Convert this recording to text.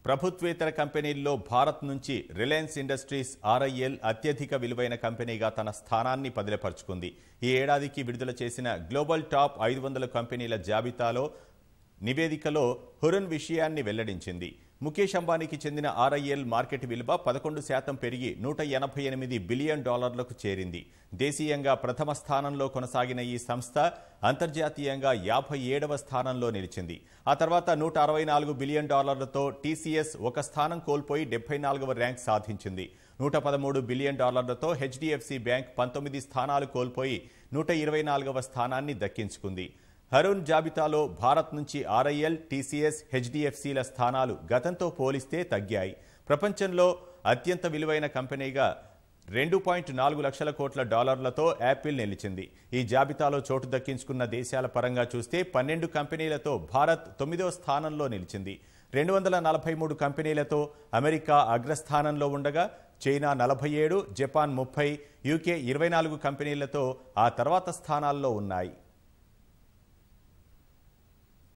ప్రభుత్వేతర కంపెనీల్లో భారత్ నుంచి రిలయన్స్ ఇండస్ట్రీస్ ఆర్ఐఎల్ అత్యధిక విలువైన కంపెనీగా తన స్థానాన్ని పదిలపరుచుకుంది ఈ ఏడాదికి విడుదల చేసిన గ్లోబల్ టాప్ ఐదు వందల కంపెనీల జాబితాలో నివేదికలో హురన్ విషయాన్ని వెల్లడించింది ముఖేష్ అంబానీకి చెందిన ఆర్ఐఎల్ మార్కెట్ విలువ పదకొండు శాతం పెరిగి నూట ఎనభై ఎనిమిది బిలియన్ డాలర్లకు చేరింది దేశీయంగా ప్రథమ స్థానంలో కొనసాగిన ఈ సంస్థ అంతర్జాతీయంగా యాభై ఏడవ స్థానంలో నిలిచింది ఆ తర్వాత నూట అరవై నాలుగు బిలియన్ డాలర్లతో టీసీఎస్ ఒక స్థానం కోల్పోయి డెబ్బై నాలుగవ ర్యాంక్ సాధించింది నూట పదమూడు బిలియన్ డాలర్లతో హెచ్డిఎఫ్సి బ్యాంక్ పంతొమ్మిది స్థానాలు కోల్పోయి నూట ఇరవై నాలుగవ స్థానాన్ని దక్కించుకుంది హరూన్ జాబితాలో భారత్ నుంచి ఆర్ఐఎల్ టీసీఎస్ హెచ్డిఎఫ్సిల స్థానాలు గతంతో పోలిస్తే తగ్గాయి ప్రపంచంలో అత్యంత విలువైన కంపెనీగా రెండు పాయింట్ నాలుగు లక్షల కోట్ల డాలర్లతో యాపిల్ నిలిచింది ఈ జాబితాలో చోటు దక్కించుకున్న దేశాల పరంగా చూస్తే పన్నెండు కంపెనీలతో భారత్ తొమ్మిదో స్థానంలో నిలిచింది రెండు వందల నలభై మూడు కంపెనీలతో అమెరికా అగ్రస్థానంలో ఉండగా చైనా నలభై ఏడు జపాన్ ముప్పై యూకే ఇరవై నాలుగు కంపెనీలతో ఆ తర్వాత స్థానాల్లో ఉన్నాయి